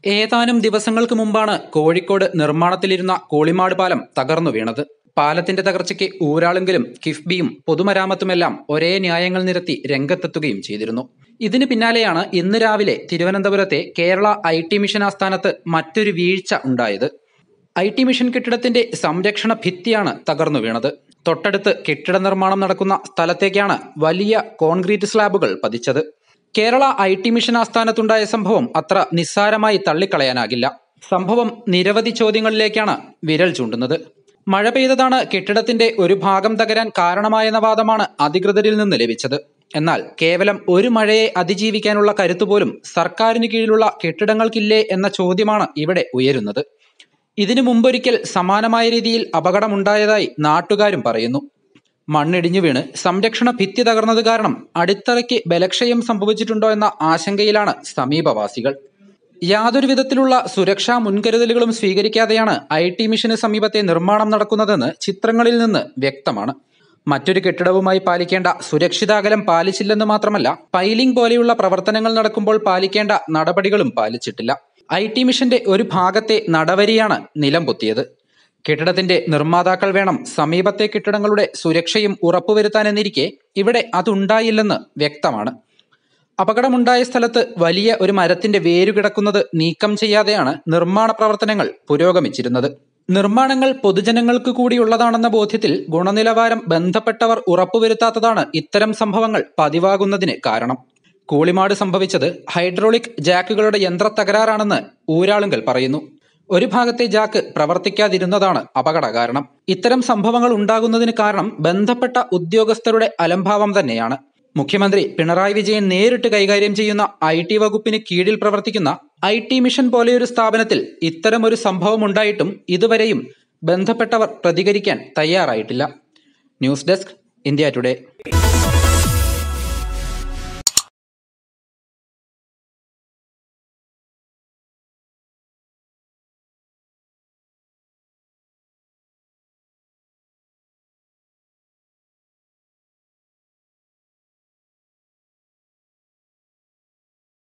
ഏതാനും ദിവസങ്ങൾക്ക് മുമ്പാണ് കോഴിക്കോട് നിർമ്മാണത്തിലിരുന്ന കോളിമാട് പാലം തകർന്നു വീണത് പാലത്തിന്റെ തകർച്ചയ്ക്ക് ഊരാളെങ്കിലും കിഫ്ബിയും പൊതുമരാമത്തുമെല്ലാം ഒരേ ന്യായങ്ങൾ നിരത്തി രംഗത്തെത്തുകയും ചെയ്തിരുന്നു ഇതിന് പിന്നാലെയാണ് ഇന്ന് രാവിലെ തിരുവനന്തപുരത്തെ കേരള ഐ ടി മിഷൻ ആസ്ഥാനത്ത് മറ്റൊരു വീഴ്ച ഉണ്ടായത് ഐ ടി മിഷൻ കെട്ടിടത്തിന്റെ സംരക്ഷണ ഭിത്തിയാണ് തകർന്നു വീണത് തൊട്ടടുത്ത് കെട്ടിട നിർമ്മാണം നടക്കുന്ന സ്ഥലത്തേക്കാണ് വലിയ കോൺക്രീറ്റ് സ്ലാബുകൾ പതിച്ചത് കേരള ഐ ടി മിഷൻ ആസ്ഥാനത്തുണ്ടായ സംഭവം അത്ര നിസ്സാരമായി തള്ളിക്കളയാനാകില്ല സംഭവം നിരവധി ചോദ്യങ്ങളിലേക്കാണ് വിരൽ ചൂണ്ടുന്നത് മഴ പെയ്തതാണ് കെട്ടിടത്തിന്റെ ഒരു ഭാഗം തകരാൻ കാരണമായെന്ന വാദമാണ് അധികൃതരിൽ നിന്ന് ലഭിച്ചത് എന്നാൽ കേവലം ഒരു മഴയെ അതിജീവിക്കാനുള്ള കരുത്തുപോലും സർക്കാരിന് കീഴിലുള്ള കെട്ടിടങ്ങൾക്കില്ലേ എന്ന ചോദ്യമാണ് ഇവിടെ ഉയരുന്നത് ഇതിനു മുമ്പൊരിക്കൽ സമാനമായ രീതിയിൽ അപകടമുണ്ടായതായി നാട്ടുകാരും പറയുന്നു മണ്ണിടിഞ്ഞു വീണ് സംരക്ഷണ ഭിത്തി തകർന്നത് കാരണം അടിത്തറയ്ക്ക് ബലക്ഷയം സംഭവിച്ചിട്ടുണ്ടോ എന്ന ആശങ്കയിലാണ് സമീപവാസികൾ യാതൊരു വിധത്തിലുള്ള സുരക്ഷാ മുൻകരുതലുകളും സ്വീകരിക്കാതെയാണ് ഐ ടി മിഷന് സമീപത്തെ നിർമ്മാണം നടക്കുന്നതെന്ന് ചിത്രങ്ങളിൽ നിന്ന് വ്യക്തമാണ് മറ്റൊരു കെട്ടിടവുമായി പാലിക്കേണ്ട സുരക്ഷിതാകലം പാലിച്ചില്ലെന്ന് മാത്രമല്ല പൈലിംഗ് പോലെയുള്ള പ്രവർത്തനങ്ങൾ നടക്കുമ്പോൾ പാലിക്കേണ്ട നടപടികളും പാലിച്ചിട്ടില്ല ഐ ടി മിഷന്റെ ഒരു ഭാഗത്തെ നടവരിയാണ് നിലം പൊത്തിയത് കെട്ടിടത്തിന്റെ നിർമ്മാതാക്കൾ വേണം സമീപത്തെ കെട്ടിടങ്ങളുടെ സുരക്ഷയും ഉറപ്പുവരുത്താനെന്നിരിക്കെ ഇവിടെ അതുണ്ടായില്ലെന്ന് വ്യക്തമാണ് അപകടമുണ്ടായ സ്ഥലത്ത് വലിയ ഒരു മരത്തിന്റെ വേരു കിടക്കുന്നത് നീക്കം ചെയ്യാതെയാണ് നിർമ്മാണ പ്രവർത്തനങ്ങൾ പുരോഗമിച്ചിരുന്നത് നിർമ്മാണങ്ങൾ പൊതുജനങ്ങൾക്ക് കൂടിയുള്ളതാണെന്ന ബോധ്യത്തിൽ ഗുണനിലവാരം ബന്ധപ്പെട്ടവർ ഉറപ്പുവരുത്താത്തതാണ് ഇത്തരം സംഭവങ്ങൾ പതിവാകുന്നതിന് കാരണം കൂളിമാട് സംഭവിച്ചത് ഹൈഡ്രോളിക് ജാക്കുകളുടെ യന്ത്ര തകരാറാണെന്ന് ഊരാളുങ്കൽ പറയുന്നു ഒരു ഭാഗത്തെ ജാക്ക് പ്രവർത്തിക്കാതിരുന്നതാണ് അപകട കാരണം ഇത്തരം സംഭവങ്ങൾ ഉണ്ടാകുന്നതിന് കാരണം ബന്ധപ്പെട്ട ഉദ്യോഗസ്ഥരുടെ അലംഭാവം തന്നെയാണ് മുഖ്യമന്ത്രി പിണറായി വിജയൻ നേരിട്ട് കൈകാര്യം ചെയ്യുന്ന ഐ ടി വകുപ്പിന് കീഴിൽ പ്രവർത്തിക്കുന്ന ഐ ടി മിഷൻ പോലെയൊരു സ്ഥാപനത്തിൽ ഇത്തരമൊരു സംഭവം ഉണ്ടായിട്ടും ഇതുവരെയും ബന്ധപ്പെട്ടവർ പ്രതികരിക്കാൻ തയ്യാറായിട്ടില്ല ന്യൂസ് ഡെസ്ക് ഇന്ത്യ ടുഡേ